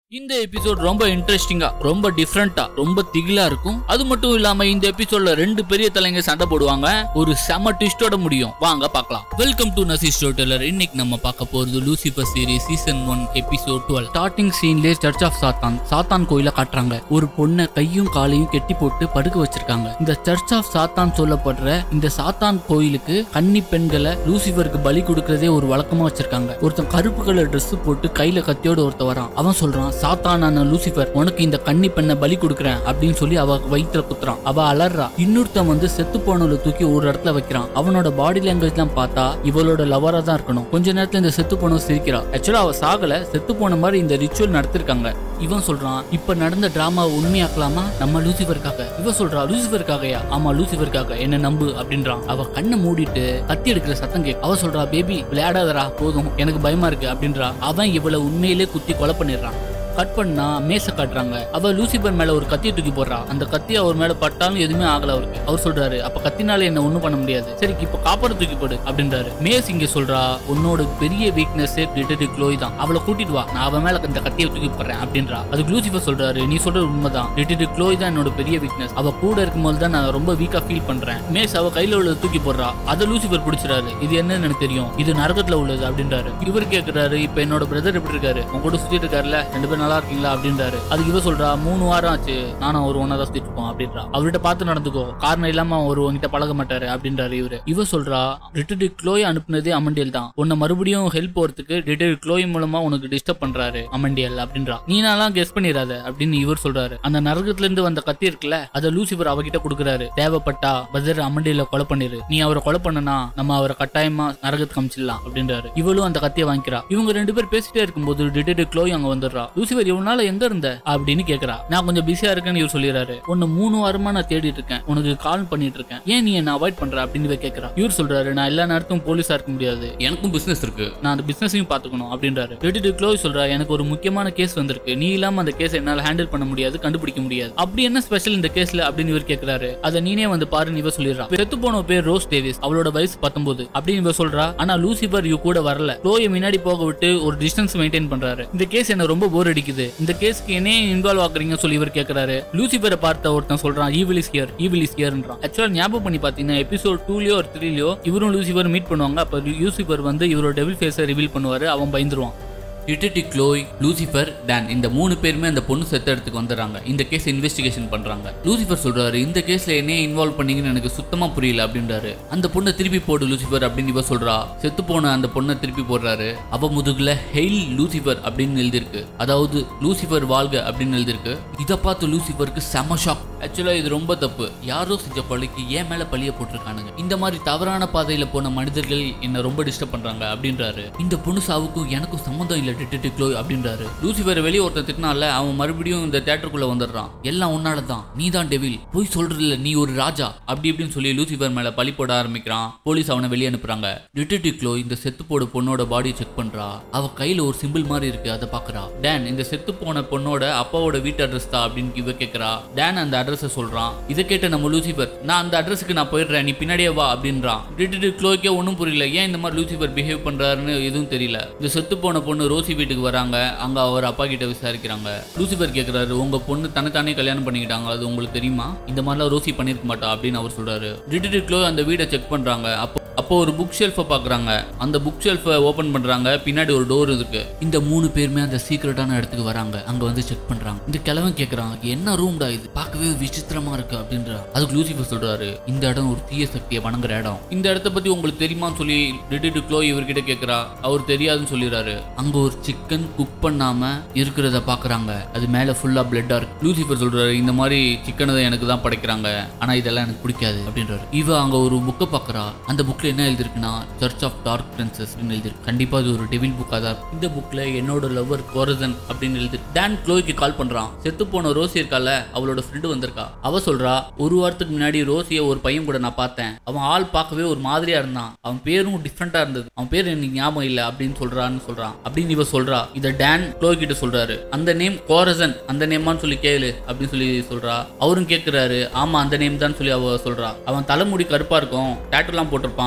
இந்த எபிசோட் ரொம்ப இன்ட்ரெஸ்டிங்கா ரொம்ப டிஃப்ரெண்டா ரொம்ப திகிலா இருக்கும் அது மட்டும் இல்லாம இந்த எபிசோட்ல ரெண்டு பெரிய தலைங்க சண்டை போடுவாங்க ஒரு செம ட்விஸ்டோட முடியும் வாங்க பார்க்கலாம் வெல்கம் டு நசி ஸ்டோர் டெல்லர் இன்னைக்கு நம்ம பார்க்க போறது Lucifer series season one episode twelve starting சீன்லேயே சர்ச் ஆஃப் சாத்தான் சாத்தான் கோயில காட்டுறாங்க ஒரு பொண்ணை கையும் காலையும் கெட்டி போட்டு படுக்க வச்சிருக்காங்க இந்த சர்ச் ஆஃப் சாத்தான் சொல்லப்படுற இந்த சாத்தான் கோயிலுக்கு கன்னி பெண்களை லூசிபருக்கு பலி கொடுக்கறதே ஒரு வழக்கமா வச்சிருக்காங்க ஒருத்தன் கருப்பு கலர் Dress போட்டு கையில கத்தியோட ஒருத்தன் வரான் அவன் சொல்றான் சாத்தானான லூசிபர் உனக்கு இந்த கன்னி பெண்ணை பலி கொடுக்குறேன் அப்படின்னு சொல்லி அவ வயிற்றுல குத்துறான் அவ அலறா இன்னொருத்தன் வந்து செத்து போனவளை தூக்கி ஒரு இடத்துல வைக்கிறான் அவனோட பாடி லாங்குவேஜ் எல்லாம் பார்த்தா இவளோட லவரா தான் இருக்கணும் கொஞ்ச நேரத்துல இந்த செத்து போனவ சிரிக்கிறா ஆக்சுவலா அவ சாகல செத்து போன மாதிரி இந்த ரிச்சுவல் நடத்திருக்காங்க இவன் சொல்றான் இப்ப நடந்த டிராமா உண்மையாக்கலாமா நம்ம லூசிபருக்காக இவ சொல்றா லூசிபருக்காகயா ஆமா லூசிபருக்காக என்ன நம்பு அப்படின்றான் அவ கண்ணை மூடிட்டு கத்தி எடுக்கிற சத்தம் கேக்கு அவ சொல்றா பேபி விளையாடாதடா போதும் எனக்கு பயமா இருக்கு அப்படின்றா அவன் இவளை உண்மையிலே குத்தி கொலை பண்ணிடுறான் கட் பண்ணா மேச காட்டுறாங்க அவ லூசிபர் மேல ஒரு கத்தியை தூக்கி போடுறா அந்த கத்தி அவர் மேல பட்டாலும் எதுவுமே ஆகல அவருக்கு அவர் சொல்றாரு அப்ப கத்தினால என்ன ஒண்ணும் பண்ண முடியாது சரி இப்ப காப்பரை தூக்கி போடு அப்படின்றாரு மேஸ் இங்க சொல்றா உன்னோட பெரிய வீக்னஸ் டிடெக்டிவ் க்ளோய் தான் அவளை கூட்டிட்டு வா நான் அவன் மேல இந்த கத்தியை தூக்கி போடுறேன் அப்படின்றா அதுக்கு லூசிபர் சொல்றாரு நீ சொல்றது உண்மைதான் டிடெக்டிவ் க்ளோய் தான் என்னோட பெரிய வீக்னஸ் அவ கூட இருக்கும்போது தான் நான் ரொம்ப வீக்கா ஃபீல் பண்றேன் மேஸ் அவ கையில உள்ளதை தூக்கி போடுறா அதை லூசிபர் பிடிச்சிறாரு இது என்னன்னு எனக்கு தெரியும் இது நரகத்துல உள்ளது அப்படின்றாரு இவர் கேக்குறாரு இப்ப என்னோட பிரதர் எப்படி இருக்காரு உங்க கூட சுத்திட்டு இருக்காருல்ல ரெண்டு பேரும் நல்லா இருக்கீங்களா அப்படின்றாரு அதுக்கு இவ சொல்றா மூணு வாரம் ஆச்சு நானும் ஒரு ஒன்னா தான் சுத்திட்டு இருப்போம் அப்படின்றா அவர்கிட்ட பார்த்து நடந்துக்கோ காரணம் இல்லாம அவர் ஒரு உங்ககிட்ட பழக மாட்டாரு அப்படின்றாரு இவரு இவ சொல்றா டிடெக்டிவ் க்ளோய் அனுப்புனதே அமண்டியல் தான் உன்னை மறுபடியும் ஹெல்ப் போறதுக்கு டிடெக்டிவ் க்ளோய் மூலமா உனக்கு டிஸ்டர்ப் பண்றாரு அமண்டியல் அப்படின்றா நீ நான்லாம் கெஸ் பண்ணிடாத அப்படின்னு இவர் சொல்றாரு அந்த நரகத்துல இருந்து வந்த கத்தி இருக்குல்ல அதை லூசிபர் அவகிட்ட கொடுக்குறாரு தேவைப்பட்டா பதர் அமண்டியில கொலை பண்ணிரு நீ அவரை கொலை பண்ணனா நம்ம அவரை கட்டாயமா நரகத்துக்கு அமிச்சிடலாம் அப்படின்றாரு இவளும் அந்த கத்தியை வாங்கிக்கிறா இவங்க ரெண்டு பேர் பேசிட்டே இருக்கும்போது டிடெக்டிவ் க்ளோய் அங்க வந்துடுறா லூசிபர் இவனால எங்க இருந்த அப்படின்னு கேக்குறா நான் கொஞ்சம் பிஸியா இருக்கேன்னு இவர் சொல்லிடுறாரு உன்னை மூணு வாரமா நான் தேடிட்டு இருக்கேன் உனக்கு கால் பண்ணிட்டு இருக்கேன் ஏன் நீ என்ன அவாய்ட் பண்ற அப்படின்னு இவ கேக்குறா இவர் சொல்றாரு நான் எல்லா நேரத்தும் போலீஸா இருக்க முடியாது எனக்கும் பிசினஸ் இருக்கு நான் அந்த பிசினஸையும் பாத்துக்கணும் அப்படின்றாரு டிடெக்டிவ் க்ளோய் சொல்றா எனக்கு ஒரு முக்கியமான கேஸ் வந்திருக்கு நீ இல்லாம அந்த கேஸ் என்னால ஹேண்டில் பண்ண முடியாது கண்டுபிடிக்க முடியாது அப்படி என்ன ஸ்பெஷல் இந்த கேஸ்ல அப்படின்னு இவர் கேக்குறாரு அதை நீனே வந்து பாருன்னு இவ சொல்லிடுறா செத்து போன பேர் ரோஸ் டேவிஸ் அவளோட வயசு பத்தொன்பது அப்படின்னு இவ சொல்றா ஆனா லூசிபர் யூ கூட வரல க்ளோயை முன்னாடி போக விட்டு ஒரு டிஸ்டன்ஸ் மெயின்டைன் பண்றாரு இந்த கேஸ் என்ன ரொம்ப போர் அடிக்குது இந்த கேஸ்க்கு என்ன இன்வால்வ் ஆகுறீங்கன்னு சொல்லி இவர் கேக்குறாரு லூசிபரை பார்த்த ஒருத்தன் சொல்றான் evil is here evil is ஹியர்ன்றான் ஆக்சுவலா ஞாபகம் பண்ணி பாத்தீங்கன்னா எபிசோட் டூலயோ ஒரு த்ரீலயோ இவரும் லூசிபர் மீட் பண்ணுவாங்க அப்ப லூசிபர் வந்து இவரோட டெவில் ஃபேஸை ரிவீல் பண்ணுவாரு அவன் பயந்துருவான் டிடெக்டிவ் க்ளோய் லூசிஃபர் டான் இந்த மூணு பேருமே அந்த பொண்ணு செத்த இடத்துக்கு வந்துடுறாங்க இந்த கேஸ் இன்வெஸ்டிகேஷன் பண்றாங்க லூசிஃபர் சொல்றாரு இந்த கேஸ்ல என்ன இன்வால்வ் பண்ணீங்கன்னு எனக்கு சுத்தமா புரியல அப்படின்றாரு அந்த பொண்ணை திருப்பி போடு லூசிஃபர் அப்படின்னு இவ சொல்றா செத்து போன அந்த பொண்ணை திருப்பி போடுறாரு அவ முதுகுல ஹெயில் லூசிஃபர் அப்படின்னு எழுதிருக்கு அதாவது லூசிஃபர் வாழ்க அப்படின்னு எழுதிருக்கு இதை பார்த்து லூசிஃபருக்கு செம ஷாக் ஆக்சுவலா இது ரொம்ப தப்பு யாரோ செஞ்ச பழிக்கு ஏன் மேல பழிய போட்டிருக்கானுங்க இந்த மாதிரி தவறான பாதையில போன மனிதர்கள் என்ன ரொம்ப டிஸ்டர்ப் பண்றாங்க அப்படின்றாரு இந்த பொண்ணு சாவுக்கும் எனக்கும் சம்மந்தம் இல்ல டிடெக்டிவ் க்ளோய் அப்படின்றாரு லூசிஃபர் வெளியே ஒருத்தன் திட்டினால அவன் மறுபடியும் இந்த தேட்டருக்குள்ள வந்துடுறான் எல்லாம் உன்னால தான் நீ தான் டெவில் போய் சொல்றதுல நீ ஒரு ராஜா அப்படி இப்படின்னு சொல்லி லூசிஃபர் மேல பழி போட ஆரம்பிக்கிறான் போலீஸ் அவனை வெளியே அனுப்புறாங்க டிடெக்டிவ் க்ளோய் இந்த செத்து போட பொண்ணோட பாடியை செக் பண்றா அவ கையில ஒரு சிம்பிள் மாதிரி இருக்கு அதை பாக்குறா டேன் இந்த செத்து போன பொண்ணோட அப்பாவோட வீட்டு அட்ரஸ் தான் அப்படின்னு இவ கேக்குறா டேன் அந்த அட்ரஸை சொல்றான் இதை கேட்ட நம்ம லூசிஃபர் நான் அந்த அட்ரஸுக்கு நான் போயிடுறேன் நீ பின்னாடியே வா அப்படின்றான் டிடெக்டிவ் க்ளோய்க்கே ஒன்றும் புரியல ஏன் இந்த மாதிரி லூசிஃபர் பிஹேவ் பண்றாருன்னு எதுவும் தெரியல இந்த செத்து போன பொண்ணு ரோசி வீட்டுக்கு வராங்க அங்க அவர் அப்பா கிட்ட விசாரிக்கிறாங்க லூசிஃபர் கேக்குறாரு உங்க பொண்ணு தன்னைத்தானே கல்யாணம் பண்ணிக்கிட்டாங்க அது உங்களுக்கு தெரியுமா இந்த மாதிரிலாம் ரோசி பண்ணிருக்க மாட்டா அப்படின்னு அவர் சொல்றாரு டிடெக்டிவ் க்ளோ அந்த வீடை செக் பண்றாங்க அப்போ அப்போ ஒரு புக் ஷெல்ஃபை பார்க்குறாங்க அந்த புக் ஷெல்ஃபை ஓப்பன் பண்ணுறாங்க பின்னாடி ஒரு டோர் இருக்கு இந்த மூணு பேருமே அந்த சீக்ரெட்டான இடத்துக்கு வராங்க அங்கே வந்து செக் பண்ணுறாங்க இந்த கிழவன் கேட்குறான் என்ன ரூம்டா இது பார்க்கவே விசித்திரமா இருக்கு அப்படின்ற அதுக்கு லூசிஃபர் சொல்றாரு இந்த இடம் ஒரு தீய சக்தியை வணங்குற இடம் இந்த இடத்த பத்தி உங்களுக்கு தெரியுமான்னு சொல்லி டிடெக்டிவ் க்ளோ இவர்கிட்ட கேட்குறா அவர் தெரியாதுன்னு சொல்லிடுறாரு அங்க ஒரு சிக்கன் குக் பண்ணாம இருக்கிறத பார்க்கறாங்க அது மேல ஃபுல்லா பிளட்டா இருக்கு லூசிஃபர் சொல்றாரு இந்த மாதிரி சிக்கனை எனக்கு தான் படைக்கிறாங்க ஆனா இதெல்லாம் எனக்கு பிடிக்காது அப்படின்றாரு இவ அங்க ஒரு புக்கை பார்க்கறா அந்த புக்ல என்ன எழுதிருக்குன்னா சர்ச் ஆஃப் டார்க் பிரின்சஸ் எழுதிருக்கு கண்டிப்பா அது ஒரு டெவில் புக்கா தான் இருக்கும். இந்த புக்ல என்னோட லவர் கோரசன் அப்படின்னு எழுதி டான் க்ளோய்க்கு கால் பண்றான் செத்து போன ரோசி இருக்கால அவளோட ஃப்ரெண்டு வந்திருக்கா அவ சொல்றா ஒரு வாரத்துக்கு முன்னாடி ரோசியை ஒரு பையன் கூட நான் பார்த்தேன் அவன் ஆள் பார்க்கவே ஒரு மாதிரியா இருந்தான் அவன் பேரும் டிஃப்ரெண்டா இருந்தது அவன் பேர் எனக்கு ஞாபகம் இல்ல அப்படின்னு சொல்றான்னு சொல்றான் அப்படின்னு இவ சொல்றா இத டான் க்ளோய் கிட்ட சொல்றாரு அந்த நேம் கோரசன் அந்த நேமான்னு சொல்லி கேளு அப்படின்னு சொல்லி சொல்றா அவரும் கேட்கிறாரு ஆமா அந்த நேம் தான் சொல்லி அவ சொல்றா அவன் தலைமுடி கருப்பா இருக்கும் டேட்டுலாம் போட்டிருப்பான்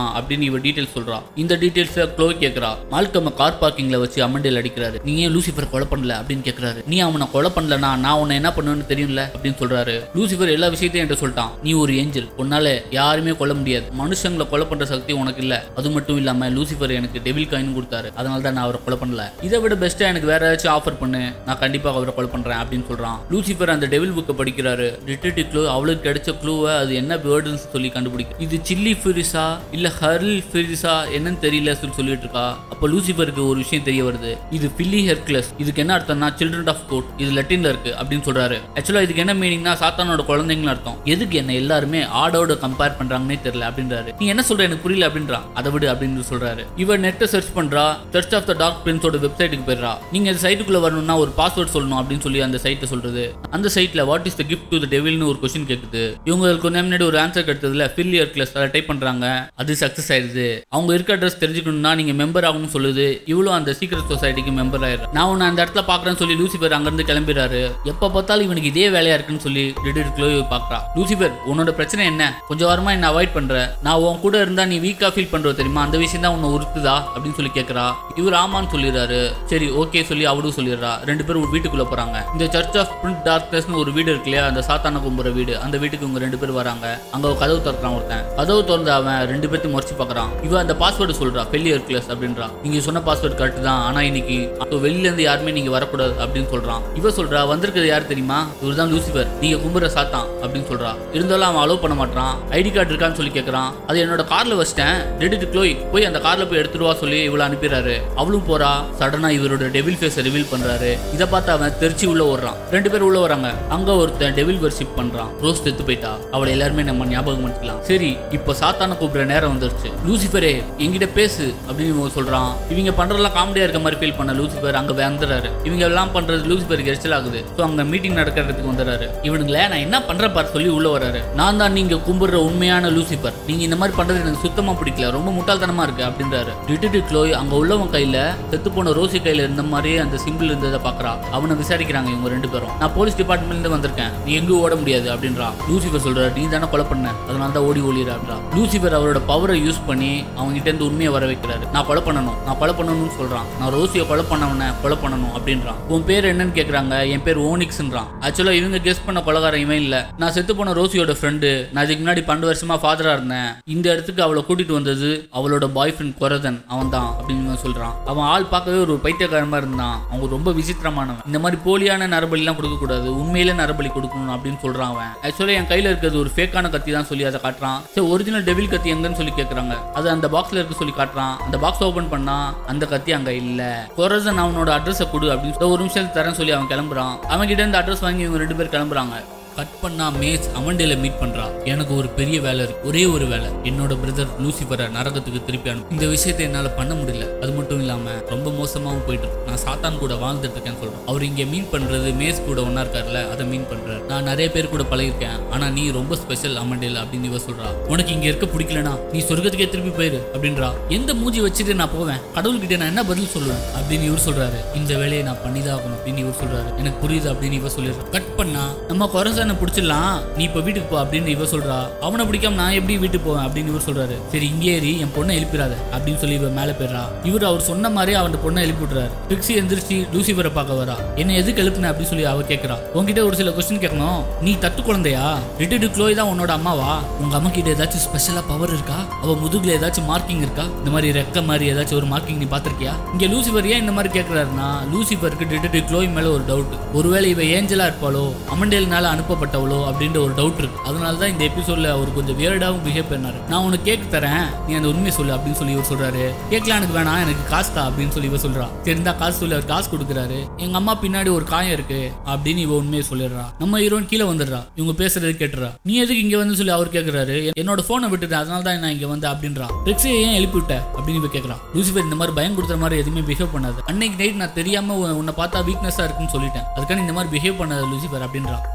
அப்படின்னு இவ டீடைல்ஸ் சொல்றா இந்த டீடைல்ஸ் க்ளோ கேக்குறா மால்கம் கார் பார்க்கிங்ல வச்சு அமண்டேல் அடிக்கிறாரு நீ ஏன் லூசிஃபர் கொலை பண்ணல அப்படின்னு கேக்குறாரு நீ அவனை கொலை பண்ணலனா நான் உன்னை என்ன பண்ணுவேன்னு தெரியும்ல அப்படின்னு சொல்றாரு லூசிஃபர் எல்லா விஷயத்தையும் என்கிட்ட சொல்லிட்டான் நீ ஒரு ஏஞ்சல் உன்னால யாருமே கொல்ல முடியாது மனுஷங்களை கொலை பண்ற சக்தி உனக்கு இல்ல அது மட்டும் இல்லாம லூசிஃபர் எனக்கு டெவில் காயின் கொடுத்தாரு அதனால தான் நான் அவரை கொலை பண்ணல இதை விட பெஸ்ட்டா எனக்கு வேற ஏதாச்சும் ஆஃபர் பண்ணு நான் கண்டிப்பா அவரை கொலை பண்றேன் அப்படின்னு சொல்றான் லூசிஃபர் அந்த டெவில் புக்கை படிக்கிறாரு டிடெக்டிவ் க்ளூ அவளுக்கு கிடைச்ச க்ளூவை அது என்ன வேர்டுன்னு சொல்லி கண்டுபிடிக்கும் இது சில்லி ஃபிரிஸா இல்ல ஹர்ல் ஃபிரிஸா என்னன்னு தெரியல சொல்லி சொல்லிட்டு இருக்கா அப்ப லூசிஃபருக்கு ஒரு விஷயம் தெரிய வருது இது பில்லி ஹெர்க்லஸ் இதுக்கு என்ன அர்த்தம்னா சில்ட்ரன் ஆஃப் கோட் இது லெட்டின்ல இருக்கு அப்படின்னு சொல்றாரு ஆக்சுவலா இதுக்கு என்ன மீனிங்னா சாத்தானோட குழந்தைங்கன்னு அர்த்தம் எதுக்கு என்ன எல்லாருமே ஆடோட கம்பேர் பண்றாங்கன்னே தெரியல அப்படின்றாரு நீ என்ன சொல்ற எனக்கு புரியல அப்படின்றா அதை விடு அப்படின்னு சொல்றாரு இவர் நெட்டை சர்ச் பண்றா சர்ச் ஆஃப் த டார்க் பிரின்ஸோட வெப்சைட்டுக்கு போயிடுறா நீங்க இந்த சைட்டுக்குள்ள வரணும்னா ஒரு பாஸ்வேர்ட் சொல்லணும் அப்படின்னு சொல்லி அந்த சைட்டை சொல்றது அந்த சைட்ல what is the gift to the டெவில்னு ஒரு கொஸ்டின் கேக்குது இவங்களுக்கு கொஞ்ச நேரம் முன்னாடி ஒரு ஆன்சர் கிடைத்ததுல ஃபில்லியர் கிளாஸ் அதை டைப் பண்றாங்க அது சக்சஸ் ஆயிடுது அவங்க இருக்க அட்ரஸ் தெரிஞ்சுக்கணும்னா நீங்க மெம்பர் ஆகணும்னு சொல்லுது இவ்வளவு அந்த சீக்ரெட் சொசைட்டிக்கு மெம்பர் ஆயிடுறா நான் உன்னை அந்த இடத்துல பாக்குறேன்னு சொல்லி லூசிபர் அங்கிருந்து கிளம்பிடுறாரு எப்ப பார்த்தாலும் இவனுக்கு இதே வேலையா இருக்குன்னு சொல்லி டிடெக்டிவ் க்ளோய் பாக்குறா லூசிபர் உன்னோட பிரச்சனை என்ன கொஞ்சம் வாரமா என்ன அவாய்ட் பண்ற நான் உன் கூட இருந்தா நீ வீக்கா ஃபீல் பண்ற தெரியுமா அந்த விஷயம் தான் உன்னை உறுத்துதா அப்படின்னு சொல்லி கேக்குறா இவர் ஆமான்னு சொல்லிடுறாரு சரி ஓகே சொல்லி அவளும் சொல்லிடுறா ரெண்டு பேரும் ஒரு வீட்டுக்குள்ள போறாங்க இந்த சர்ச் ஆஃப் பிரிண்ட் டார்க்னஸ்னு ஒரு வீடு இருக்கு இல்லையா அந்த சாத்தான கும்புற வீடு அந்த வீட்டுக்கு இவங்க ரெண்டு பேரும் வராங்க அங்க ஒரு கதவு திறக்கிறான் ஒருத்தன் கதவு திறந்து அவன் ரெண்டு பேர்த்தையும் முறைச்சு பார்க்கறான் இவ அந்த பாஸ்வேர்டு சொல்றா ஃபெல்லியர் கிளாஸ் அப்படின்றா நீங்க சொன்ன பாஸ்வேர்டு கரெக்ட் தான் ஆனா இன்னைக்கு அப்போ வெளியில இருந்து யாருமே நீங்க வரக்கூடாது அப்படின்னு சொல்றான் இவ சொல்றா வந்திருக்கிறது யார் தெரியுமா இவர் தான் லூசிபர் நீங்க கும்புற சாத்தான் அப்படின்னு சொல்றா இருந்தாலும் அவன் அலோவ் பண்ண மாட்டான் ஐடி கார்டு இருக்கான்னு சொல்லி கேட்கறான் அது என்னோட கார்ல வச்சிட்டேன் ரெடிட் க்ளோய் போய் அந்த கார்ல போய் எடுத்துட்டு வா சொல்லி இவள அனுப்பிடுறாரு அவளும் போறா சடனா இவரோட டெவில் ஃபேஸ் ரிவீல் பண்றாரு இதை பார்த்து அவன் தெரிச்சு உள்ள ஓடுறான் ரெண்டு பேரும் உள்ள வராங்க அங்க ஒருத்தன் டெவில் வர்ஷிப் பண்றான் ரோஸ் செத்து போயிட்டா அவளை எல்லாருமே நம்ம ஞாபகம் பண்ணிக்கலாம் சரி இப்போ சாத்தான கூப்பிடுற நேரம் வந்துருச்சு லூசிஃபரே என்கிட்ட பேசு அப்படின்னு இவன் சொல்றான் இவங்க பண்றதெல்லாம் காமெடியா இருக்க மாதிரி ஃபீல் பண்ண லூசிஃபர் அங்க வந்துடுறாரு இவங்க எல்லாம் பண்றது லூசிஃபருக்கு எரிச்சல் ஆகுது ஸோ அங்க மீட்டிங் நடக்கிறதுக்கு வந்துடுறாரு இவனுங்களே நான் என்ன பண்றேன் பாரு சொல்லி உள்ள வராரு நான் தான் நீங்க கும்பிடுற உண்மையான லூசிஃபர் நீங்க இந்த மாதிரி பண்றது எனக்கு சுத்தமா பிடிக்கல ரொம்ப முட்டாள்தனமா இருக்கு அப்படின்றாரு டிடெக்டிவ் க்ளோய் அங்க உள்ளவன் கையில செத்து போன ரோசி கையில இருந்த மாதிரியே அந்த சிம்பிள் இருந்ததை பாக்குறா அவனை விசாரிக்கிறாங்க இவங்க ரெண்டு பேரும் நான் போலீஸ் டிபார்ட்மெண்ட்ல இருந்து வந்திருக்கேன் நீ எங்கேயும் ஓட முடியாது அப்படின்றா லூசிஃபர் சொல்றாரு நீ தானே கொலை பண்ண அதனால தான் ஓடி ஒளிறான்றா லூசிஃபர் அவரோட பவரை யூஸ் பண்ணி அவங்க கிட்ட இருந்து உண்மையை வர வைக்கிறாரு நான் கொலை பண்ணணும் நான் கொலை பண்ணணும்னு சொல்றான் நான் ரோசியை கொலை பண்ணவன கொலை பண்ணணும் அப்படின்றான் உன் பேர் என்னன்னு கேக்குறாங்க என் பேர் ஓனிக்ஸ்ன்றான் ஆக்சுவலா இவங்க கெஸ் பண்ண கொலகாரன் இவன் இல்ல நான் செத்து போன ரோசியோட ஃப்ரெண்டு நான் இதுக்கு முன்னாடி பன்னெண்டு வருஷமா ஃபாதரா இருந்தேன் இந்த இடத்துக்கு அவளை கூட்டிட்டு வந்தது அவளோட பாய் ஃப்ரெண்ட் குரதன் அவன் தான் அப்படின்னு இவன் சொல்றான் அவன் ஆள் பார்க்கவே ஒரு பைத்தியக்காரமா இருந்தான் அவங்க ரொம்ப விசித்திரமானவன் இந்த மாதிரி போலியான நரபலி எல்லாம் கொடுக்க கூடாது உண்மையிலே நரபலி கொடுக்கணும் அப்படின்னு சொல்றான் அவன் ஆக்சுவலா என் கையில இருக்கிறது ஒரு ஃபேக்கான கத்தி தான் சொல்லி அதை காட்டுறான் சரி ஒரிஜினல் டெவில் கத்தி எங்கன்னு சொல்லி கேக்குறாங்க அது அந்த பாக்ஸ்ல இருக்கு சொல்லி காட்டுறான் அந்த பாக்ஸ் ஓபன் பண்ணா அந்த கத்தி அங்க இல்ல குரசன் அவனோட அட்ரஸை கொடு அப்படின்னு சொல்லி ஒரு நிமிஷம் தரேன் சொல்லி அவன் கிளம்புறான் அவன் கிட்ட இருந்து அட்ரஸ் வாங்கி இவங்க ரெண்டு பேர் கிளம்புறாங்க கட் பண்ணா மேஸ் அமண்டேல மீட் பண்றா எனக்கு ஒரு பெரிய வேலை இருக்கு ஒரே ஒரு வேலை என்னோட பிரதர் லூசிபரை நரகத்துக்கு திருப்பி அனுப்பு இந்த விஷயத்தை என்னால பண்ண முடியல அது மட்டும் இல்லாம ரொம்ப மோசமாவும் போயிட்டு இருக்கு. நான் சாத்தான் கூட வாழ்ந்துட்டு இருக்கேன்னு சொல்றேன் அவர் இங்க மீன் பண்றது மேஸ் கூட ஒன்னா இருக்காருல்ல அதை மீன் பண்றாரு நான் நிறைய பேர் கூட பழகிருக்கேன் ஆனா நீ ரொம்ப ஸ்பெஷல் அமண்டேல் அப்படின்னு இவ சொல்றா உனக்கு இங்க இருக்க பிடிக்கலனா நீ சொர்க்கத்துக்கே திருப்பி போயிரு அப்படின்றா எந்த மூஞ்சி வச்சுட்டு நான் போவேன் கடவுள்கிட்ட நான் என்ன பதில் சொல்லுவேன் அப்படின்னு இவர் சொல்றாரு இந்த வேலையை நான் பண்ணிதான் ஆகணும் அப்படின்னு இவர் சொல்றாரு எனக்கு புரியுது அப்படின்னு இவ சொல்லிடுறா கட் பண்ணா நம்ம குறைசான பிடிச்சிடலாம் நீ இப்ப வீட்டுக்கு போ அப்படின்னு இவ சொல்றா அவனை பிடிக்காம நான் எப்படி வீட்டுக்கு போவேன் அப்படின்னு இவர் சொல்றாரு சரி இங்கே ஏறி என் பொண்ணை எழுப்பிடாத அப்படின்னு சொல்லி இவ மேல போயிடுறா இவர் அவர் சொன்ன மாதிரி அவன் பொண்ணை எழுப்பி விட்டுறாரு பிக்ஸி எந்திரிச்சு லூசிபரை பார்க்க வரா என்ன எதுக்கு எழுப்புன அப்படின்னு சொல்லி அவ கேட்கறா உன்கிட்ட ஒரு சில கொஸ்டின் கேட்கணும் நீ தட்டு குழந்தையா ரிட்டர்டு க்ளோய் தான் உன்னோட அம்மாவா உங்க அம்மா கிட்ட ஏதாச்சும் ஸ்பெஷலா பவர் இருக்கா அவ முதுகுல ஏதாச்சும் மார்க்கிங் இருக்கா இந்த மாதிரி ரெக்க மாதிரி ஏதாச்சும் ஒரு மார்க்கிங் நீ பாத்திருக்கியா இங்க லூசிபர் ஏன் இந்த மாதிரி கேட்கறாருன்னா லூசிபருக்கு டிடெக்டிவ் க்ளோய் மேல ஒரு டவுட் ஒருவேளை இவ ஏஞ்சலா இருப்பாளோ அமண்டேல்னால அனுப்பப்பட்டவளோ அப்படின்ற ஒரு டவுட் இருக்கு அதனால தான் இந்த எபிசோட்ல அவர் கொஞ்சம் வியர்டாவும் பிஹேவ் பண்ணாரு நான் உனக்கு கேக் தரேன் நீ அந்த உண்மையை சொல்லு அப்படின்னு சொல்லி இவர் சொல்றாரு கேட்கலாம் எனக்கு வேணாம் எனக்கு காசு தா அப்படின்னு சொல்லி இவ சொல்றா தெரிந்தா காசு சொல்லி அவர் காசு கொடுக்குறாரு எங்க அம்மா பின்னாடி ஒரு காயம் இருக்கு அப்படின்னு இவ உண்மையை சொல்லிடுறா நம்ம ஹீரோயின் கீழே வந்துடுறா இவங்க பேசுறது கேட்டுறா நீ எதுக்கு இங்க வந்து சொல்லி அவர் கேக்குறாரு என்னோட போனை விட்டுட்டேன் அதனால தான் நான் இங்க வந்து அப்படின்றா ரிக்ஸை ஏன் எழுப்பி விட்ட அப்படின்னு இவ கேக்குறா லூசிபர் இந்த மாதிரி பயம் கொடுக்குற மாதிரி எதுவுமே பிஹேவ் பண்ணாது அன்னைக்கு நைட் நான் தெரியாம உன்- உன்னை பார்த்தா வீக்னஸா இருக்குன்னு சொல்லிட்டேன் அதுக்கான இந்த மாதிரி பிஹேவ் பண்ணாத லூசிபர் அப்படின்றா உன்னோட முது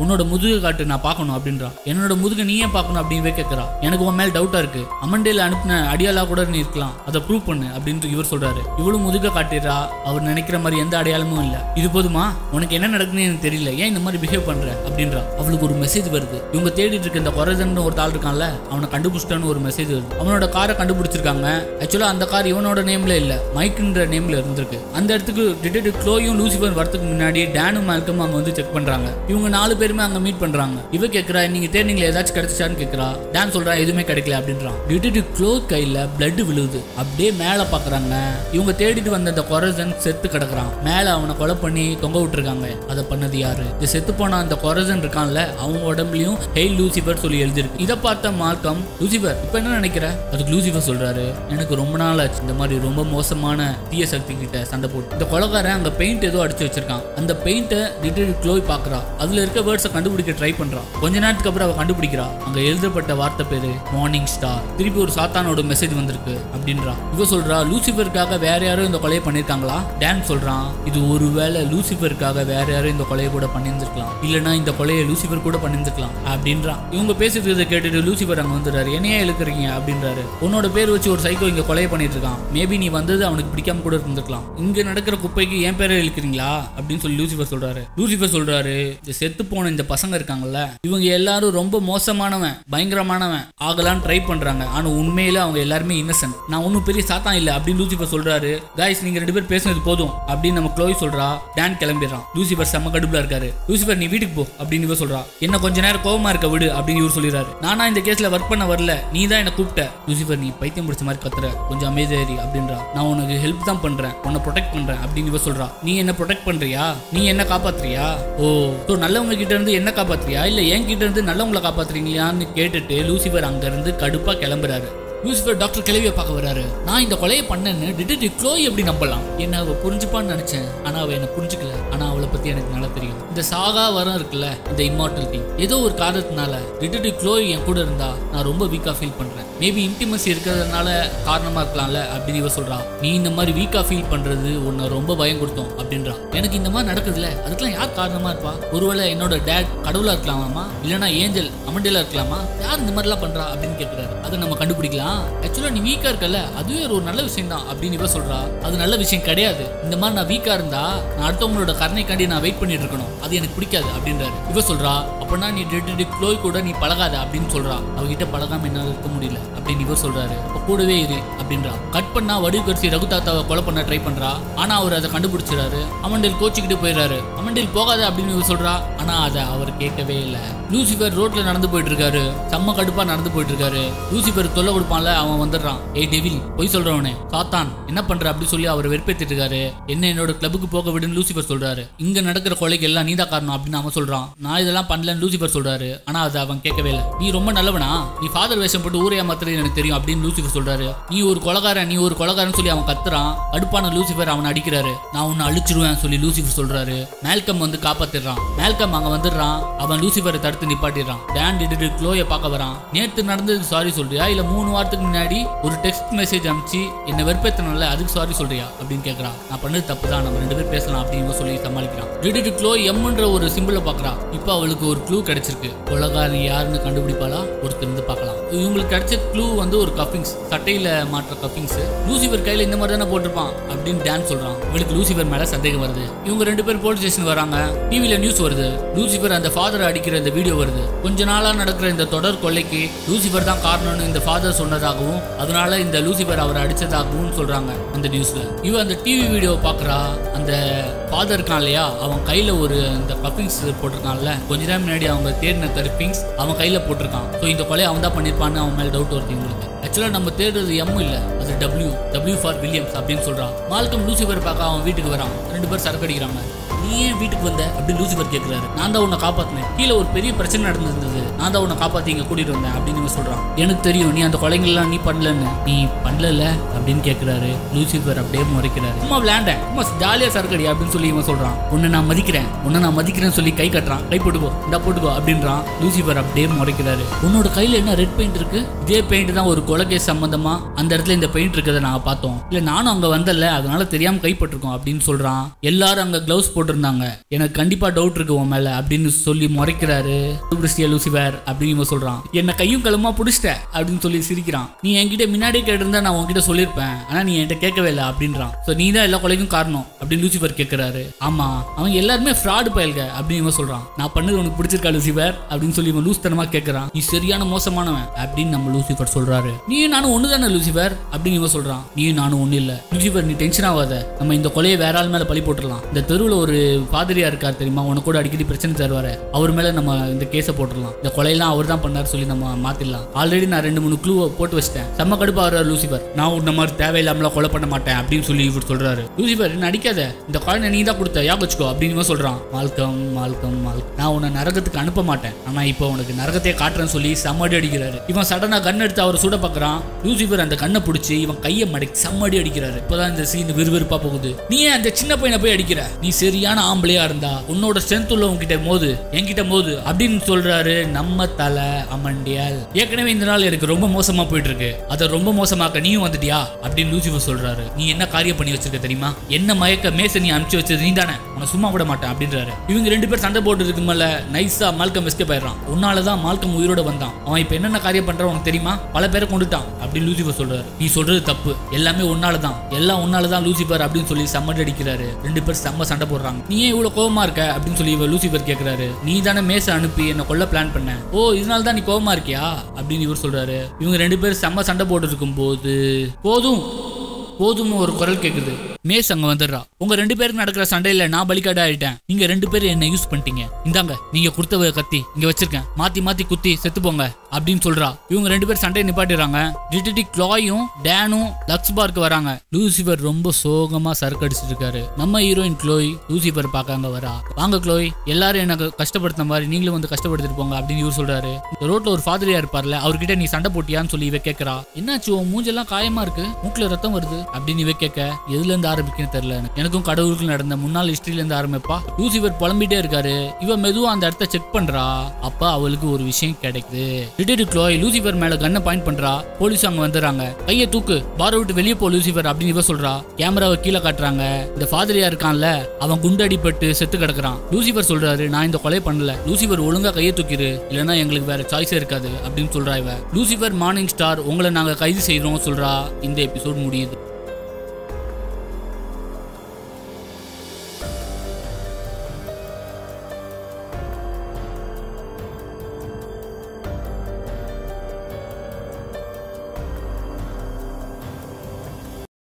முதுகு காட்டு நான் பார்க்கணும் அப்படின்றான் என்னோட முதுகு நீயே பார்க்கணும் அப்படின்னு கேட்கறா எனக்கு உன் மேல டவுட்டா இருக்கு அமண்டேல அனுப்பின அடியாளா கூட நீ இருக்கலாம் அதை ப்ரூவ் பண்ணு அப்படின்னு இவர் சொல்றாரு இவளும் முதுக காட்டிடுறா அவர் நினைக்கிற மாதிரி எந்த அடையாளமும் இல்ல இது போதுமா உனக்கு என்ன நடக்குதுன்னு எனக்கு தெரியல ஏன் இந்த மாதிரி பிஹேவ் பண்ற அப்படின்றா அவளுக்கு ஒரு மெசேஜ் வருது இவங்க தேடிட்டு இருக்க இந்த குறைதன் ஒரு ஆள் இருக்கான்ல அவனை கண்டுபிடிச்சிட்டான்னு ஒரு மெசேஜ் வருது அவனோட காரை கண்டுபிடிச்சிருக்காங்க ஆக்சுவலா அந்த கார் இவனோட நேம்ல இல்ல மைக்குன்ற நேம்ல இருந்திருக்கு அந்த இடத்துக்கு டிடெக்டிவ் க்ளோயும் லூசிஃபர் வரதுக்கு முன்னாடி டேனும் மால்கம் அங்க வந்து செக் பண்றாங்க இவங்க நாலு பேருமே அங்க மீட் பண்றாங்க இவ கேக்குறா நீங்க தேடிங்களா ஏதாச்சும் கிடைச்சிச்சான்னு கேக்குறா டேன் சொல்றா எதுவுமே கிடைக்கல அப்படின்றான் டிடெக்டிவ் க்ளோ கையில பிளட் விழுகுது அப்படியே மேல பாக்குறாங்க இவங்க தேடிட்டு வந்த அந்த கொரசன் செத்து கிடக்குறான் மேல அவனை கொலை பண்ணி தொங்க விட்டுருக்காங்க அதை பண்ணது யாரு இது செத்து போன அந்த கொரசன் இருக்கான்ல அவங்க உடம்புலயும் ஹெய் லூசிபர் சொல்லி எழுதிருக்கு இதை பார்த்த மார்க்கம் லூசிபர் இப்ப என்ன நினைக்கிற அதுக்கு லூசிபர் சொல்றாரு எனக்கு ரொம்ப நாள் ஆச்சு இந்த மாதிரி ரொம்ப மோசமான தீய சக்தி கிட்ட சண்டை போட்டு இந்த கொலகாரன் அங்க பெயிண்ட் ஏதோ அடிச்சு வச்சிருக்கான் அந்த பெயிண்ட்டை டிடெக்டிவ் க்ளோய் பாக்குறா அதுல இருக்க வேர்ட்ஸை கண்டுபிடிக்க ட்ரை பண்றான் கொஞ்ச நேரத்துக்கு அப்புறம் அவ கண்டுபிடிக்கிறா அங்க எழுதப்பட்ட வார்த்தை பேரு மார்னிங் ஸ்டார் திருப்பி ஒரு சாத்தானோட மெசேஜ் வந்திருக்கு அப்படின்றா இவ சொல்றா லூசிஃபருக்காக வேற யாரும் இந்த கொலையை பண்ணிருக்காங்களா டேன் சொல்றான் இது ஒருவேளை லூசிஃபருக்காக வேற யாரும் இந்த கொலையை கூட பண்ணியிருந்திருக்கலாம் இல்லனா இந்த கொலையை லூசிஃபர் கூட பண்ணியிருந்திருக்கலாம் அப்படின்றான் இவங்க பேசிட்டு இதை கேட்டுட்டு லூசிஃபர் அங்க வந்துடுறாரு என்னையே இழுக்கிறீங்க அப்படின்றாரு உன்னோட பேர் வச்சு ஒரு சைக்கோ இங்க கொலை பண்ணிட்டு இருக்கான் மேபி நீ வந்தது அவனுக்கு பிடிக்காம கூட இருந்திருக்கலாம் இங்க நடக்கிற குப்பைக்கு என் பேரை இழுக்கிறீங்களா அப்படின்னு சொல்லி லூசிஃபர் சொல்றாரு லூசிஃபர் சொல்றாரு இந்த செத்து போன இந்த பசங்க இருக்காங்கல்ல இவங்க எல்லாரும் ரொம்ப மோசமானவன் பயங்கரமானவன் ஆகலான்னு ட்ரை பண்றாங்க ஆனா உண்மையில அவங்க எல்லாருமே இன்னசென்ட் நான் ஒன்றும் பெரிய சாத்தான் இல்ல அப்படின்னு லூசிஃபர் சொல்றாரு காய்ஸ் நீங்க ரெண்டு பேர் பேசுனது போதும் அப்படின்னு நம்ம க்ளோய் சொல்றா டேன் கிளம்பிடுறான் லூசிஃபர் செம்ம கடுப்புல இருக்காரு லூசிஃபர் நீ வீட்டுக்கு போ அப்படின்னு இவ சொல்றா என்ன கொஞ்ச நேரம் கோவமா இருக்க விடு அப்படின்னு இவர் சொல்லிடுறாரு நானா இந்த கேஸ்ல ஒர்க் பண்ண வரல நீ தான் என்ன கூப்பிட்ட லூசிஃபர் நீ பைத்தியம் பிடிச்ச மாதிரி கத்துற கொஞ்சம் அமைதியாரி அப்படின்றா நான் உனக்கு ஹெல்ப் தான் பண்றேன் உன்னை ப்ரொடெக்ட் பண்றேன் அப்படின்னு இவ சொல்றா நீ என்ன ப்ரொடெக்ட் பண்றியா நீ என்ன காப்பாத்துறியா ஓ ஸோ நல்லவங்க கிட்ட இருந்து என்ன காப்பாத்துறியா இல்ல என் கிட்ட இருந்து நல்லவங்களை காப்பாத்துறீங்களான்னு கேட்டுட்டு லூசிஃபர் அங்க இருந்து கடுப்பா கிளம்புறாரு லூசிஃபர் டாக்டர் கிளவிய பார்க்க வராரு நான் இந்த கொலையை பண்ணேன்னு டிடெக்டிவ் க்ளோய் எப்படி நம்பலாம் என்ன அவ புரிஞ்சுப்பான்னு நினைச்சேன் ஆனா அவ என்ன புரிஞ்சுக்கல ஆனா அவளை பத்தி எனக்கு நல்லா தெரியும் இந்த சாகா வரம் இருக்குல்ல இந்த இம்மார்டலிட்டி ஏதோ ஒரு காரணத்தினால டிடெக்டிவ் க்ளோய் என் கூட இருந்தா நான் ரொம்ப வீக்கா ஃபீல் பண்றேன் மேபி இன்டிமசி இருக்கிறதுனால காரணமா இருக்கலாம்ல அப்படின்னு இவ சொல்றா நீ இந்த மாதிரி வீக்கா ஃபீல் பண்றது உன்னை ரொம்ப பயம் கொடுத்தோம் அப்படின்றா எனக்கு இந்த மாதிரி நடக்குதுல அதுக்கெல்லாம் யார் காரணமா இருப்பா ஒருவேளை என்னோட டேட் கடவுளா இருக்கலாமா இல்லனா ஏஞ்சல் அமண்டேலா இருக்கலாமா யார் இந்த மாதிரிலாம் பண்றா அப்படின்னு கேட்கிறாரு அதை நம்ம கண்டுபிடிக்கலாம் ஆக்சுவலா நீ வீக்கா இருக்கல அதுவே ஒரு நல்ல விஷயம் தான் அப்படின்னு இவ சொல்றா அது நல்ல விஷயம் கிடையாது இந்த மாதிரி நான் வீக்கா இருந்தா நான் அடுத்தவங்களோட கருணைக்காண்டி நான் வெயிட் பண்ணிட்டு இருக்கணும் அது எனக்கு பிடிக்காது அப்படின்றாரு இவ சொல்றா அப்பனா நீ டெட் க்ளோய் கூட நீ பழகாத அப்படின்னு சொல்றா அவகிட்ட பழகாம என்னால இருக்க முடியல அப்படின்னு இவர் சொல்றாரு அப்ப கூடவே இரு அப்படின்றா கட் பண்ணா வடிகரிசி ரகு தாத்தாவை கொலை பண்ண ட்ரை பண்றா ஆனா அவர் அதை கண்டுபிடிச்சிடாரு அமண்டேல் கோச்சிக்கிட்டு போயிடுறாரு அமண்டேல் போகாத அப்படின்னு இவர் சொல்றா ஆனா அதை அவர் கேட்கவே இல்ல லூசிஃபர் ரோட்ல நடந்து போயிட்டு இருக்காரு செம்ம கடுப்பா நடந்து போயிட்டு இருக்காரு லூசிஃபர் தொல்லை கொடுப்பான்ல அவன் வந்துடுறான் ஏய் டெவில் பொய் சொல்றவனே சாத்தான் என்ன பண்ற அப்படி சொல்லி அவர் வெறுப்பேத்திட்டு இருக்காரு என்ன என்னோட கிளப்புக்கு போக விடுன்னு லூசிஃபர் சொல்றாரு இங்க நடக்கிற கொலைக்கு எல்லாம் நீதான் காரணம் அப்படின்னு அவன் சொல்றான் நான் இதெல்லாம் பண்ணலன்னு லூசிஃபர் சொல்றாரு ஆனா அதை அவன் கேட்கவே இல்லை நீ ரொம்ப நல்லவனா நீ ஃபாதர் வேஷம் போட்டு ஊரே ஏமாத்துறது எனக்கு தெரியும் அப்படின்னு லூசிஃபர் சொல்றாரு நீ ஒரு கொலகாரன் நீ ஒரு கொலகாரன் சொல்லி அவன் கத்துறான் அடுப்பான லூசிஃபர் அவனை அடிக்கிறாரு நான் உன்னை அழிச்சிருவேன் சொல்லி லூசிஃபர் சொல்றாரு மேல்கம் வந்து காப்பாத்திடுறான் மேல்கம் அங்க வந்துடுறான் அவன் லூசிஃபரை தடுத்து நிப்பாட்டிடுறான் டேன் டிட்டு க்ளோய பார்க்க வரான் நேத்து நடந்தது சாரி சொல்றியா இல்ல மூணு வாரத்துக்கு முன்னாடி ஒரு டெக்ஸ்ட் மெசேஜ் அனுப்பிச்சு என்ன வெறுப்பேத்தனால அதுக்கு சாரி சொல்றியா அப்படின்னு கேக்குறான் நான் பண்ணது தப்பு தான் நம்ம ரெண்டு பேர் பேசலாம் அப்படின்னு சொல்லி சமாளிக்கிறான் டிட்டு க்ளோ எம்ன்ற ஒரு சிம்பிளை பாக்குறா இப்போ அவளுக்கு ஒரு க்ளூ கிடைச்சிருக்கு கொலகாரன் யாருன்னு கண்டுபிடிப்பாளா ஒருத்தர் இருந்து பார்க்கலாம் இவங்களுக்கு கிடைச்ச க்ளூ வந்து ஒரு கப்பிங்ஸ் சட்டையில மாற்ற கப்பிங்ஸ் லூசிஃபர் கையில இந்த மாதிரி தானே போட்டிருப்பான் அப்படின்னு டான் சொல்றான் இவளுக்கு லூசிஃபர் மேல சந்தேகம் வருது இவங்க ரெண்டு பேரும் போலீஸ் ஸ்டேஷன் வராங்க டிவில நியூஸ் வருது லூசிஃபர் அந்த ஃபாதரை அடிக்கிற இந்த வீடியோ வருது கொஞ்ச நாளா நடக்கிற இந்த தொடர் கொலைக்கு லூசிஃபர் தான் காரணம்னு இந்த ஃபாதர் சொன்னதாகவும் அதனால இந்த லூசிஃபர் அவரை அடிச்சதாகவும் சொல்றாங்க அந்த நியூஸ்ல இவ அந்த டிவி வீடியோ பாக்குறா அந்த ஃபாதர் இருக்கான் இல்லையா அவன் கையில ஒரு இந்த கப்பிங்ஸ் போட்டிருக்கான்ல கொஞ்ச நேரம் முன்னாடி அவங்க தேடின கருப்பிங்ஸ் அவன் கையில போட்டிருக்கான் ஸோ இந்த கொலையை அவன் தான் பண்ணிருப்பான்னு அவன் மேல டவுட் வருது இவங்களுக்கு ஆக்சுவலா நம்ம தேடுறது எம் இல்ல அது டபிள்யூ டபிள்யூ ஃபார் வில்லியம்ஸ் அப்படின்னு சொல்றான் மால்கம் லூசிஃபர் பார்க்க அவன் வீட்டுக்கு வரான் ரெண்டு பேரும் சரக்கு அடிக்கிறாங்க நீ ஏன் வீட்டுக்கு வந்த அப்படின்னு லூசிஃபர் கேட்கிறாரு நான் தான் உன்னை காப்பாத்தினேன் கீழே ஒரு பெரிய பிரச்சனை நடந்திருந்தது நான் தான் உன்னை காப்பாத்தி இங்க கூட்டிட்டு வந்தேன் அப்படின்னு இவன் சொல்றான் எனக்கு தெரியும் நீ அந்த கொலைங்கள்லாம் நீ பண்ணலன்னு நீ பண்ணல அப்படின்னு கேட்கிறாரு லூசிஃபர் அப்படியே முறைக்கிறாரு சும்மா விளையாண்டேன் சும்மா ஜாலியா சரக்கடி அப்படின்னு சொல்லி இவன் சொல்றான் உன்னை நான் மதிக்கிறேன் உன்னை நான் மதிக்கிறேன்னு சொல்லி கை கட்டுறான் கை போட்டுக்கோ இந்த போட்டுக்கோ அப்படின்றான் லூசிஃபர் அப்படியே முறைக்கிறாரு உன்னோட கையில என்ன ரெட் பெயிண்ட் இருக்கு இதே பெயிண்ட் தான் ஒரு கொலைகேஸ் சம்பந்தமா அந்த இடத்துல இந்த பெயிண்ட் இருக்கிறத நாங்க பார்த்தோம் இல்ல நானும் அங்க வந்தல அதனால தெரியாம கைப்பட்டிருக்கோம் அப்படின்னு சொல்றான் எல்லாரும் அங்க கிளவுஸ் போட்டிருக்காங்க போட்டிருந்தாங்க எனக்கு கண்டிப்பா டவுட் இருக்கு உன் மேல அப்படின்னு சொல்லி முறைக்கிறாரு கிறிஸ்டியா லூசிஃபர் அப்படின்னு இவன் சொல்றான் என்ன கையும் களமா புடிச்சிட்ட அப்படின்னு சொல்லி சிரிக்கிறான் நீ என்கிட்ட முன்னாடியே கேட்டிருந்தா நான் உன்கிட்ட சொல்லியிருப்பேன் ஆனா நீ என்கிட்ட கேட்கவே இல்லை அப்படின்றான் ஸோ நீ தான் எல்லா கொலைக்கும் காரணம் அப்படின்னு லூசிஃபர் கேட்கிறாரு ஆமா அவங்க எல்லாருமே ஃப்ராடு பயல்க அப்படின்னு இவன் சொல்றான் நான் பண்ணது உனக்கு பிடிச்சிருக்கா லூசிஃபர் அப்படின்னு சொல்லி இவன் லூஸ் தனமா கேட்கறான் நீ சரியான மோசமானவன் அப்படின்னு நம்ம லூசிஃபர் சொல்றாரு நீயும் நானும் ஒண்ணு தானே லூசிஃபர் அப்படின்னு இவன் சொல்றான் நீயும் நானும் ஒண்ணு இல்ல லூசிஃபர் நீ டென்ஷன் ஆகாத நம்ம இந்த கொலையை வேற ஆள் மேல பழி போட்டுடலாம் இந்த தெருவில் ஒரு பாதிரியா இருக்கார் தெரியுமா உனக்கு கூட அடிக்கடி பிரச்சனை தருவாரு அவர் மேல நம்ம இந்த கேஸை போட்டுடலாம் இந்த கொலையெல்லாம் அவர் தான் பண்ணார் சொல்லி நம்ம மாத்திடலாம் ஆல்ரெடி நான் ரெண்டு மூணு க்ளூ போட்டு வச்சிட்டேன் செம்ம கடுப்பா வர்றாரு லூசிஃபர் நான் உன்ன மாதிரி தேவையில்லாமலாம் கொலை பண்ண மாட்டேன் அப்படின்னு சொல்லி இவர் சொல்றாரு லூசிஃபர் என்ன அடிக்காத இந்த குழந்தை நீ தான் கொடுத்த யா வச்சுக்கோ அப்படின்னு இவன் சொல்றான் மால்கம் மால்கம் மால்கம் நான் உன்னை நரகத்துக்கு அனுப்ப மாட்டேன் ஆனா இப்போ உனக்கு நரகத்தையே காட்டுறேன்னு சொல்லி செம்மடி அடிக்கிறாரு இவன் சடனா கன் எடுத்து அவர் சுட பார்க்கறான் லூசிஃபர் அந்த கண்ணை பிடிச்சி இவன் கையை மடக்கி செம்மடி அடிக்கிறாரு இப்பதான் இந்த சீன் விறுவிறுப்பா போகுது நீ ஏன் அந்த சின்ன பையனை போய் அடிக்கிற நீ சரியான ஆம்பளையா இருந்தா உன்னோட ஸ்ட்ரென்த் உள்ளவங்க கிட்ட மோது என்கிட்ட மோது அப்படின்னு சொல்றாரு நம்ம தலை அமண்டியால் ஏற்கனவே இந்த நாள் எனக்கு ரொம்ப மோசமா போயிட்டு இருக்கு அதை ரொம்ப மோசமாக்க நீயும் வந்துட்டியா அப்படின்னு லூசிஃபர் சொல்றாரு நீ என்ன காரியம் பண்ணி வச்சிருக்க தெரியுமா என்ன மயக்க மேச நீ அனுப்பிச்சு வச்சது நீ தானே உன்னை சும்மா விட மாட்டேன் அப்படின்றாரு இவங்க ரெண்டு பேர் சண்டை போட்டு இருக்கு மேல நைஸா மால்கம் எஸ்கேப் ஆயிடுறான் உன்னாலதான் மால்கம் உயிரோட வந்தான் அவன் இப்ப என்னென்ன காரியம் பண்றான் உனக்கு தெரியுமா பல பேரை கொண்டுட்டான் அப்படின்னு லூசிஃபர் சொல்றாரு நீ சொல்றது தப்பு எல்லாமே உன்னாலதான் எல்லாம் உன்னாலதான் லூசிஃபர் அப்படின்னு சொல்லி சம்மட் அடிக்கிறாரு ரெண்டு பேர் செம்ம சண்டை போடுறாங்க நீ ஏன் இவ்வளவு கோவமா இருக்க அப்படின்னு சொல்லி இவர் லூசிஃபர் கேக்குறாரு நீ தானே மேச அனுப்பி என்ன கொல்ல பிளான் பண்ண ஓ இதனால தான் நீ கோவமா இருக்கியா அப்படின்னு இவர் சொல்றாரு இவங்க ரெண்டு பேரும் செம்ம சண்டை போட்டு இருக்கும் போது போதும் போதும்னு ஒரு குரல் கேக்குது மேஸ் அங்க வந்துடுறா உங்க ரெண்டு பேருக்கு நடக்கிற சண்டையில நான் பலிக்காடு ஆயிட்டேன் நீங்க ரெண்டு பேரும் என்ன யூஸ் பண்ணிட்டீங்க இந்தாங்க நீங்க கொடுத்த கத்தி இங்க வச்சிருக்கேன் மாத்தி மாத்தி குத்தி செத்து போங்க அப்படின்னு சொல்றா இவங்க ரெண்டு பேரும் சண்டையை நிப்பாட்டிடுறாங்க டிடெக்டிவ் க்ளாயும் டேனும் லக்ஸ் பார்க்கு வராங்க லூசிஃபர் ரொம்ப சோகமா சரக்கு அடிச்சிட்டு இருக்காரு நம்ம ஹீரோயின் க்ளோய் லூசிஃபர் பார்க்காங்க வரா வாங்க க்ளோய் எல்லாரும் எனக்கு கஷ்டப்படுத்த மாதிரி நீங்களும் வந்து கஷ்டப்படுத்திட்டு போங்க அப்படின்னு இவர் சொல்றாரு இந்த ரோட்ல ஒரு ஃபாதரியா இருப்பார்ல அவர்கிட்ட நீ சண்டை போட்டியான்னு சொல்லி இவ கேக்குறா என்னாச்சு உன் மூஞ்செல்லாம் காயமா இருக்கு மூக்குல ரத்தம் வருது அப்படின்னு இவ கேட்க எதுல இருந்து ஆரம்பிக்குன்னு தெரியல எனக்கு எனக்கும் கடவுளுக்கு நடந்த முன்னாள் ஹிஸ்டரியில இருந்து ஆரம்பிப்பா லூசிஃபர் புலம்பிட்டே இருக்காரு இவ மெதுவா அந்த இடத்த செக் பண்றா அப்ப அவளுக்கு ஒரு விஷயம் கிடைக்குது டிடெக்டிவ் க்ளோய் லூசிஃபர் மேல கண்ணை பாயிண்ட் பண்றா போலீஸ் அங்க வந்துடுறாங்க கையை தூக்கு பாரை விட்டு வெளியே போ லூசிஃபர் அப்படின்னு இவ சொல்றா கேமராவை கீழே காட்டுறாங்க இந்த ஃபாதரியா இருக்கான்ல அவன் குண்டு அடிபட்டு செத்து கிடக்குறான் லூசிஃபர் சொல்றாரு நான் இந்த கொலை பண்ணல லூசிஃபர் ஒழுங்கா கையை தூக்கிரு இல்லைன்னா எங்களுக்கு வேற சாய்ஸே இருக்காது அப்படின்னு சொல்றா இவ லூசிஃபர் மார்னிங் ஸ்டார் உங்களை நாங்க கைது செய்யறோம் சொல்றா இந்த எபிசோட் முடியுது